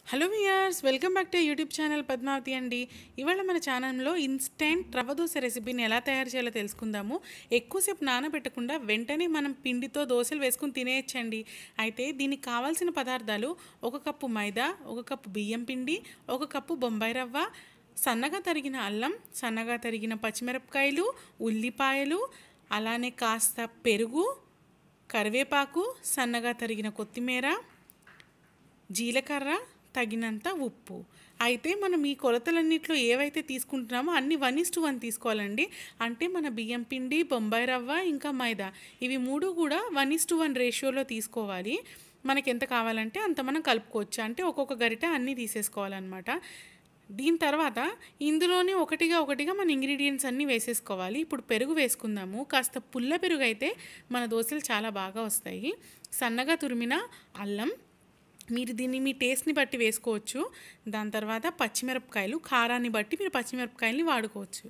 hello viewers welcome back to YouTube channel Padmavathi అండి ఇవాళ మన ఛానల్లో ఇన్స్టెంట్ రవ్వ దోశ రెసిపీని ఎలా తయారు చేయాలో తెలుసుకుందాము ఎక్కువసేపు నానబెట్టకుండా వెంటనే మనం పిండితో దోశలు వేసుకుని తినేయచ్చండి అయితే దీనికి కావాల్సిన పదార్థాలు ఒక కప్పు మైదా ఒక కప్పు బియ్యం పిండి ఒక కప్పు బొంబాయి రవ్వ సన్నగా తరిగిన అల్లం సన్నగా తరిగిన పచ్చిమిరపకాయలు ఉల్లిపాయలు అలానే కాస్త పెరుగు కరివేపాకు సన్నగా తరిగిన కొత్తిమీర జీలకర్ర తగినంత ఉప్పు అయితే మనం ఈ కొలతలన్నింటిలో ఏవైతే తీసుకుంటున్నామో అన్ని వన్ ఇస్ టు వన్ తీసుకోవాలండి అంటే మన బియ్యం పిండి బొంబాయి రవ్వ ఇంకా మైదా ఇవి మూడు కూడా వన్ ఇస్ టు వన్ రేషియోలో తీసుకోవాలి మనకి ఎంత కావాలంటే అంత మనం కలుపుకోవచ్చు అంటే ఒక్కొక్క గరిట అన్నీ తీసేసుకోవాలన్నమాట దీని తర్వాత ఇందులోనే ఒకటిగా ఒకటిగా మన ఇంగ్రీడియంట్స్ అన్నీ వేసేసుకోవాలి ఇప్పుడు పెరుగు వేసుకుందాము కాస్త పుల్ల పెరుగు అయితే మన దోశలు చాలా బాగా వస్తాయి సన్నగా తురిమిన అల్లం మీరు దీన్ని మీ టేస్ట్ని బట్టి వేసుకోవచ్చు దాని తర్వాత పచ్చిమిరపకాయలు కారాన్ని బట్టి మీరు పచ్చిమిరపకాయలని వాడుకోవచ్చు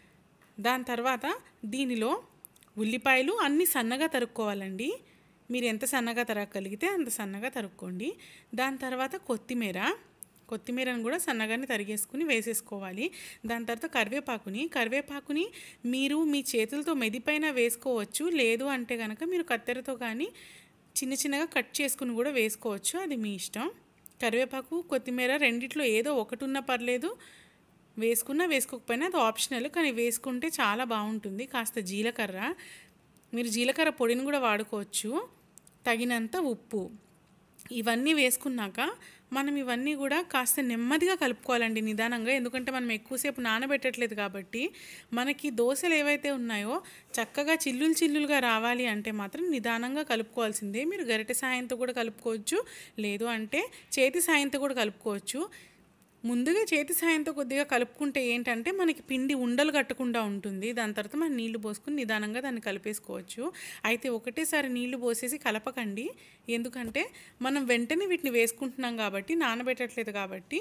దాని తర్వాత దీనిలో ఉల్లిపాయలు అన్నీ సన్నగా తరుక్కోవాలండి మీరు ఎంత సన్నగా తరగగలిగితే అంత సన్నగా తరుక్కోండి దాని తర్వాత కొత్తిమీర కొత్తిమీరను కూడా సన్నగానే తరిగేసుకుని వేసేసుకోవాలి దాని తర్వాత కరివేపాకుని కరివేపాకుని మీరు మీ చేతులతో మెదిపైన వేసుకోవచ్చు లేదు అంటే కనుక మీరు కత్తెరతో కానీ చిన్న చిన్నగా కట్ చేసుకుని కూడా వేసుకోవచ్చు అది మీ ఇష్టం కరివేపాకు కొత్తిమీర రెండిట్లో ఏదో ఒకటి ఉన్నా పర్లేదు వేసుకున్నా వేసుకోకపోయినా అది ఆప్షనల్ కానీ వేసుకుంటే చాలా బాగుంటుంది కాస్త జీలకర్ర మీరు జీలకర్ర పొడిని కూడా వాడుకోవచ్చు తగినంత ఉప్పు ఇవన్నీ వేసుకున్నాక మనం ఇవన్నీ కూడా కాస్త నెమ్మదిగా కలుపుకోవాలండి నిదానంగా ఎందుకంటే మనం ఎక్కువసేపు నానబెట్టట్లేదు కాబట్టి మనకి దోశలు ఏవైతే ఉన్నాయో చక్కగా చిల్లులు చిల్లులుగా రావాలి అంటే మాత్రం నిదానంగా కలుపుకోవాల్సిందే మీరు గరిటె సాయంతో కూడా కలుపుకోవచ్చు లేదు అంటే చేతి సాయంతో కూడా కలుపుకోవచ్చు ముందుగా చేతి సాయంతో కొద్దిగా కలుపుకుంటే ఏంటంటే మనకి పిండి ఉండలు కట్టకుండా ఉంటుంది దాని తర్వాత మనం నీళ్లు పోసుకుని నిదానంగా దాన్ని కలిపేసుకోవచ్చు అయితే ఒకటేసారి నీళ్లు పోసేసి కలపకండి ఎందుకంటే మనం వెంటనే వీటిని వేసుకుంటున్నాం కాబట్టి నానబెట్టట్లేదు కాబట్టి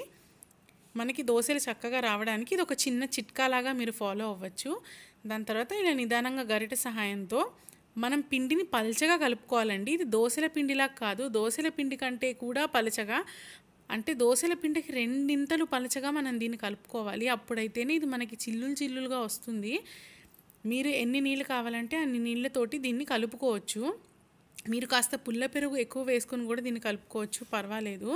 మనకి దోశలు చక్కగా రావడానికి ఇది ఒక చిన్న చిట్కాలాగా మీరు ఫాలో అవ్వచ్చు దాని తర్వాత ఇలా నిదానంగా గరిటె సహాయంతో మనం పిండిని పల్చగా కలుపుకోవాలండి ఇది దోశల పిండిలా కాదు దోశల పిండి కంటే కూడా పలచగా అంటే దోశల పిండికి రెండింతలు పలచగా మనం దీన్ని కలుపుకోవాలి అప్పుడైతేనే ఇది మనకి చిల్లులు చిల్లులుగా వస్తుంది మీరు ఎన్ని నీళ్ళు కావాలంటే అన్ని నీళ్ళతోటి దీన్ని కలుపుకోవచ్చు మీరు కాస్త పుల్ల పెరుగు ఎక్కువ వేసుకొని కూడా దీన్ని కలుపుకోవచ్చు పర్వాలేదు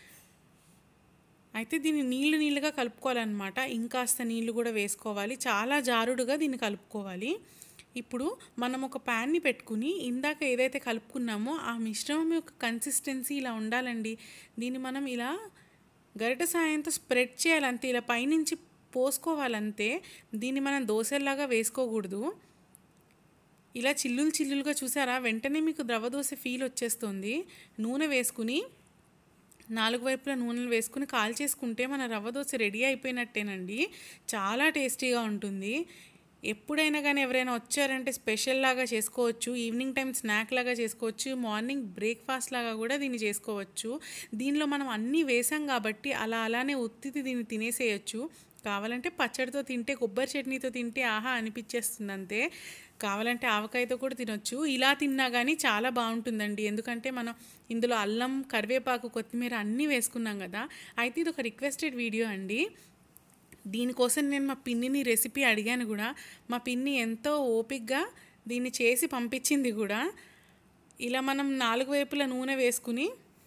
అయితే దీన్ని నీళ్ళు నీళ్ళుగా కలుపుకోవాలన్నమాట ఇంకాస్త నీళ్ళు కూడా వేసుకోవాలి చాలా జారుడుగా దీన్ని కలుపుకోవాలి ఇప్పుడు మనం ఒక ప్యాన్ని పెట్టుకుని ఇందాక ఏదైతే కలుపుకున్నామో ఆ మిశ్రమం యొక్క కన్సిస్టెన్సీ ఇలా ఉండాలండి దీన్ని మనం ఇలా గరిట సాయంతో స్ప్రెడ్ చేయాలంతే ఇలా పైనుంచి పోసుకోవాలంతే దీన్ని మనం దోశల్లాగా వేసుకోకూడదు ఇలా చిల్లులు చిల్లులుగా చూసారా వెంటనే మీకు ద్రవ దోశ ఫీల్ వచ్చేస్తుంది నూనె వేసుకుని నాలుగు వైపులా నూనెలు వేసుకుని కాల్ చేసుకుంటే మన రవ్వ దోశ రెడీ అయిపోయినట్టేనండి చాలా టేస్టీగా ఉంటుంది ఎప్పుడైనా కానీ ఎవరైనా వచ్చారంటే స్పెషల్ లాగా చేసుకోవచ్చు ఈవినింగ్ టైం స్నాక్ లాగా చేసుకోవచ్చు మార్నింగ్ బ్రేక్ఫాస్ట్ లాగా కూడా దీన్ని చేసుకోవచ్చు దీనిలో మనం అన్నీ వేసాం కాబట్టి అలా అలానే ఉత్తిది దీన్ని తినేసేయచ్చు కావాలంటే పచ్చడితో తింటే కొబ్బరి చట్నీతో తింటే ఆహా అనిపించేస్తుంది అంతే కావాలంటే ఆవకాయతో కూడా తినొచ్చు ఇలా తిన్నా కానీ చాలా బాగుంటుందండి ఎందుకంటే మనం ఇందులో అల్లం కరివేపాకు కొత్తిమీర అన్నీ వేసుకున్నాం కదా అయితే ఇది ఒక రిక్వెస్టెడ్ వీడియో అండి దీనికోసం నేను మా పిన్నిని రెసిపీ అడిగాను కూడా మా పిన్ని ఎంతో ఓపిక్గా దీన్ని చేసి పంపించింది కూడా ఇలా మనం నాలుగు వైపుల నూనె వేసుకుని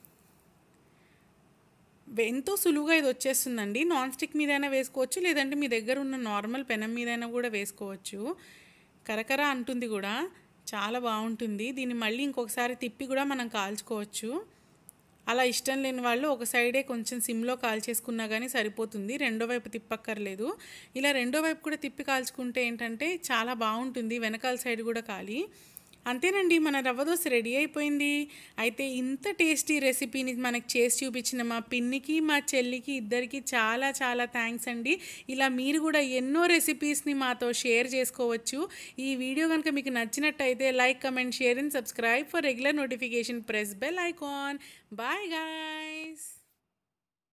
ఎంతో సులువుగా ఇది వచ్చేస్తుందండి నాన్ స్టిక్ మీదైనా వేసుకోవచ్చు లేదంటే మీ దగ్గర ఉన్న నార్మల్ పెనం మీదైనా కూడా వేసుకోవచ్చు కరకర అంటుంది కూడా చాలా బాగుంటుంది దీన్ని మళ్ళీ ఇంకొకసారి తిప్పి కూడా మనం కాల్చుకోవచ్చు అలా ఇష్టం లేని వాళ్ళు ఒక సైడే కొంచెం సిమ్లో కాల్చేసుకున్నా కానీ సరిపోతుంది రెండో వైపు తిప్పక్కర్లేదు ఇలా రెండో వైపు కూడా తిప్పి కాల్చుకుంటే ఏంటంటే చాలా బాగుంటుంది వెనకాల సైడ్ కూడా కాలి అంతేనండి మన రవ్వ దోశ రెడీ అయిపోయింది అయితే ఇంత టేస్టీ రెసిపీని మనకు చేసి చూపించిన మా పిన్నికి మా చెల్లికి ఇద్దరికి చాలా చాలా థ్యాంక్స్ అండి ఇలా మీరు కూడా ఎన్నో రెసిపీస్ని మాతో షేర్ చేసుకోవచ్చు ఈ వీడియో కనుక మీకు నచ్చినట్టయితే like comment share and subscribe for regular notification press bell icon bye guys